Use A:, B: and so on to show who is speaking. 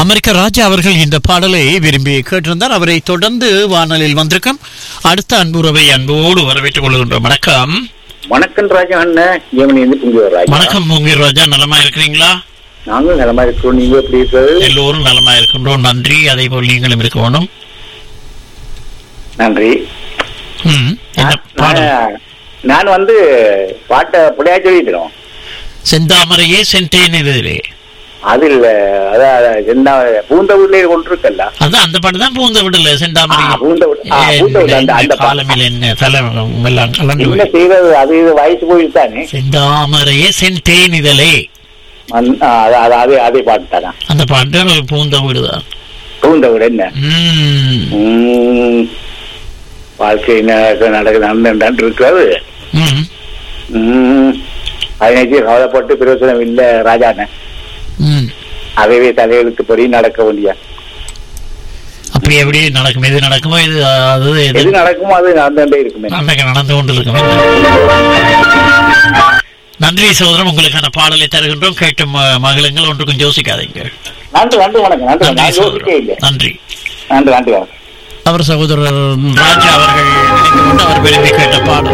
A: அமெரிக்க ராஜா அவர்கள் இந்த பாடலை விரும்பி கேட்டிருந்தார் அவரை தொடர்ந்து வானலில் வந்திருக்கும் அடுத்த அன்புறவை அன்போடு வரவேற்றுக் கொள்கின்றோம் வணக்கம்
B: வணக்கம் ராஜா அண்ணன் இவன் இருந்து புங்குவர் ராஜா
A: வணக்கம் மூங்கீர் ராஜா நலமா இருக்கிறீங்களா
B: நாங்களும் நலமா இருக்கிறோம் நீங்க எப்படி இருக்கிறது
A: எல்லோரும் நலமா இருக்கின்றோம் நன்றி அதே போல் நீங்களும் இருக்க வேணும்
B: நன்றி
A: ம், என்ன பாடல்
B: நான் நான் வந்து பாட்டை பிள்ளையா சொல்லிட்டோம்
A: செந்தாமரையே சென்றேன் இதிலே
B: அது இல்ல அதான் என்ன பூந்த ஊர்ல கொண்டு இருக்கல்ல
A: அதான் அந்த பாட்டு தான் பூந்த விடல செந்தாமரை
B: ஆ, பூந்த விடு- ஆ, பூந்த விடு, அந்த- அந்த பாட்டு.
A: காலமில் என்ன தலை எல்லாம் கலந்து
B: என்ன செய்யறது அது இது வயசு போயிட்டு தானே
A: செந்தாமரையே சென்றேன் இதழே
B: அந்த- ஆ, அது- அது- அதே அதே பாட்டு தானே
A: அந்த பாட்டு பூந்த வீடுதான்
B: பூந்த வீடு என்ன
A: ம்
B: உம், வாழ்க்கை என்ன நடக்குது நடந்து இருக்கிறது
A: ம்
B: உம், அதை நினைச்சு கவலைப்பட்டு பிரயோசனம் இல்ல ராஜாண்ண
A: ம்
B: அதைவே தலையெழுத்துப்படி நடக்க வேண்டிய
A: அப்படி எப்படி நடக்கும் எது நடக்குமோ இது அது எது
B: எது நடக்குமோ அது நடந்துட்டே இருக்குமே
A: அன்றைக்கு நடந்து கொண்டிருக்கும் நன்றி சகோதரன் உங்களுக்கான பாடலை தருகின்றோம் கேட்டு ம- மகிழுங்கள் ஒன்றுக்கும் யோசிக்காதீங்க
B: நன்றி நன்றி வணக்கம் நன்றி
A: நன்றி
B: நான் யோசிக்கவே இல்லை
A: சகோதரன் நன்றி
B: நன்றி நன்றி வணக்கம்
A: அவர் சகோதரர் ராஜா அவர்கள் நினைத்து கொண்டு அவர் விரும்பி கேட்ட பாடல்